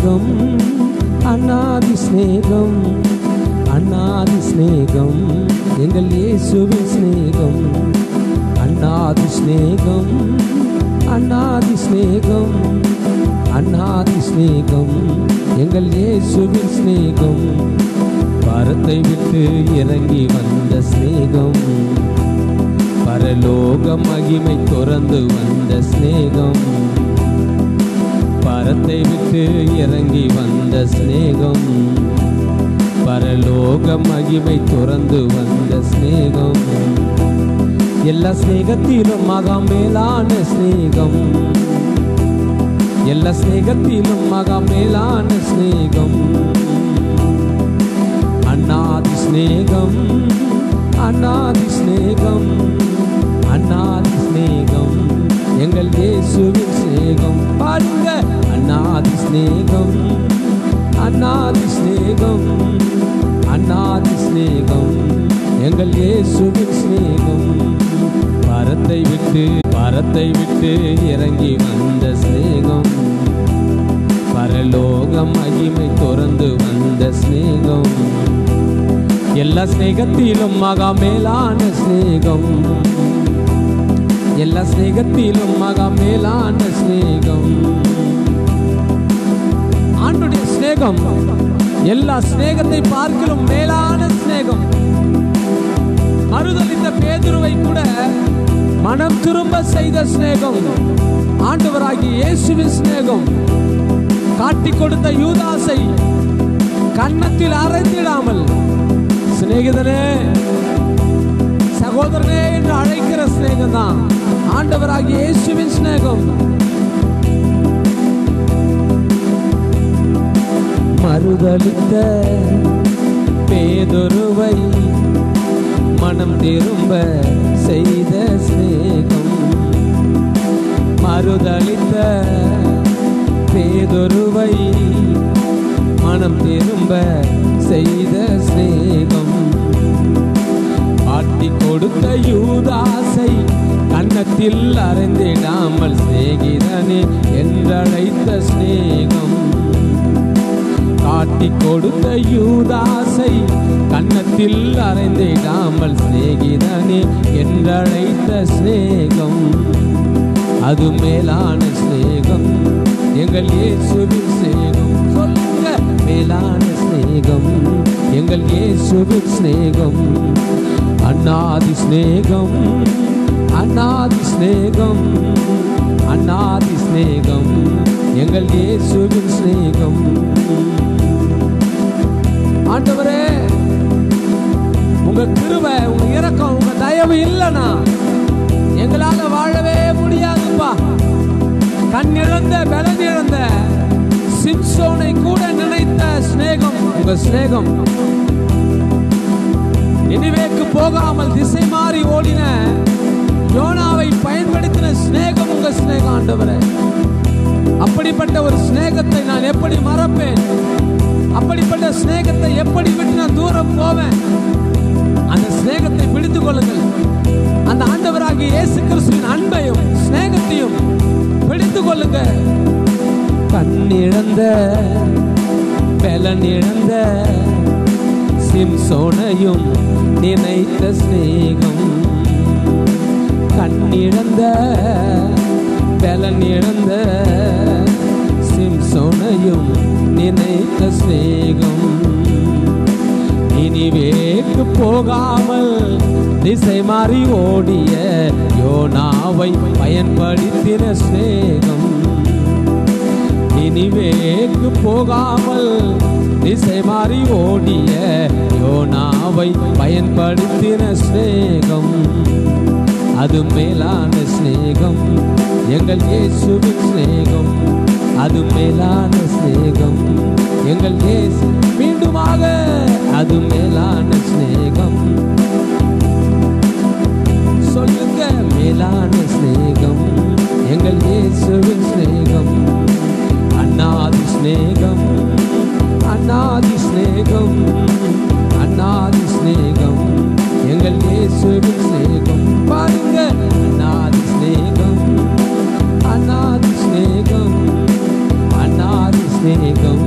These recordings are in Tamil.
ஸ்நேகம் அநாதி ஸ்நேகம் அநாதி ஸ்நேகம் எங்கள் இயேசுவின் ஸ்நேகம் அநாதி ஸ்நேகம் அநாதி ஸ்நேகம் அநாதி ஸ்நேகம் எங்கள் இயேசுவின் ஸ்நேகம் பாரத்தை விட்டு இறங்கி வந்த ஸ்நேகம் பரலோக மகிமை துறந்து வந்த ஸ்நேகம் பரத்தை விட்டு இறங்கி வந்த ஸ்நேகம் பரலோக மகிமை துறந்து வந்த ஸ்நேகம் எல்லா ஸ்நேகத்திலும் மகா மேலான ஸ்நேகம் எல்லா ஸ்நேகத்திலும் மகா மேலான ஸ்நேகம் அநாதி ஸ்நேகம் அநாதி ஸ்நேகம் அநாதி ஸ்நேகம் எங்கள் இயேசுவின் ஸ்நேகம் பாருங்க அநாதி ஸ்நேகம் அநாதி ஸ்நேகம் அநாதி ஸ்நேகம் எங்கள் இயேசுவின் ஸ்நேகம் பரத்தை விட்டு பரத்தை விட்டு இறங்கி வந்த ஸ்நேகம் பரலோகம் மகிமை துறந்து வந்த ஸ்நேகம் எல்லா ஸ்நேகத்திலும் மகா மேலான ஸ்நேகம் எல்லா ஸ்நேகத்திலும் மகா மேலான ஸ்நேகம் ஆண்டுடைய ஸ்நேகம் எல்லா ஸ்நேகத்தை பார்க்கிலும் மேலான ஸ்நேகம் மறுதலித்த பேதுருவை கூட மனம் திரும்ப செய்த ஸ்நேகம் ஆண்டவராகிய இயேசுவின் ஸ்நேகம் காட்டிக் கொடுத்த யூதாசை கன்னத்தில் அரைத்திடாமல் சிநேகிதனே சகோதரனே என்று அழைக்கிற சிநேகம் தான் ஆண்டவராகிய இயேசுவின் சிநேகம் மறுதலித்த பேதொருவை மனம் திரும்ப செய்த சிநேகம் மறுதலித்த பேதொருவை மனம் திரும்ப செய்த சிநேகம் ஆட்டி கொடுத்த யூதாசை கன்னத்தில் அறைந்திடாமல் சிநேகிதனே என்றழைத்த சிநேகம் காட்டி கொடுத்த யூதாசை கன்னத்தில் அறைந்திடாமல் சிநேகிதனே என்றழைத்த சிநேகம் அது மேலான சிநேகம் எங்கள் இயேசுவின் சிநேகம் சொல்லுங்க மேலான சிநேகம் எங்கள் இயேசுவின் சிநேகம் அநாதி சிநேகம் அநாதி சிநேகம் அநாதி சிநேகம் எங்கள் இயேசுவின் சிநேகம் ஆண்டவரே உங்க கிருபை உங்க இரக்கம் உங்க தயவு இல்லைனா எங்களால வாழவே முடியாதுப்பா கண் இழந்த பலன் இழந்த சிம்சோனை கூட நினைத்த சிநேகம் உங்க சிநேகம் நினைவேக்கு போகாமல் திசை மாறி ஓடின யோனாவை பயன்படுத்தின சிநேகம் உங்க சிநேகம் ஆண்டவரே அப்படிப்பட்ட ஒரு சிநேகத்தை நான் எப்படி மறப்பேன் அப்படிப்பட்ட சிநேகத்தை எப்படி விட்டு நான் தூரம் போவேன் அந்த சிநேகத்தை பிடித்துக் கொள்ளுங்கள் அந்த ஆண்டவராகிய இயேசு கிறிஸ்துவின் அன்பையும் சிநேகத்தையும் பிடித்துக் கொள்ளுங்க கண்ணிழந்த பலனிழந்த சிம்சோனையும் நினைத்த சிநேகம் கண்ணிழந்த பலனிழந்த சிம்சோனையும் நினைத்த சிநேகம் இனிவேக்கு போகாமல் திசை மாறி ஓடிய யோனாவை பயன்படுத்தின சிநேகம் இனிவேக்கு போகாமல் திசை மாறி ஓடிய யோனாவை பயன்படுத்தின சிநேகம் அது மேலான சிநேகம் எங்கள் இயேசுவின் சிநேகம் அது மேலான சிநேகம் எங்கள் இயேசு மீண்டுமாக அது மேலான சிநேகம் சொல்லுங்க மேலான சிநேகம் எங்கள் இயேசுவின் சிநேகம் அநாதி சிநேகம் அநாதி சிநேகம் அநாதி சிநேகம் எங்கள் இயேசுவின் சிநேகம் பாருங்க அநாதி சிநேகம் அநாதி சிநேகம் அநாதி சிநேகம்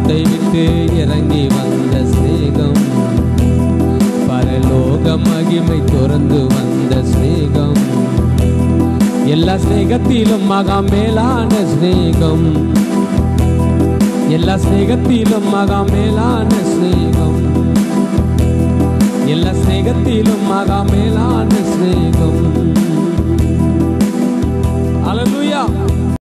வானத்தை விட்டு இறங்கி வந்த சிநேகம் பரலோக மகிமை துறந்து வந்த சிநேகம் எல்லா சிநேகத்திலும் மகா மேலான சிநேகம் எல்லா சிநேகத்திலும் மகா மேலான சிநேகம் எல்லா சிநேகத்திலும் மகா மேலான சிநேகம் அல்லேலூயா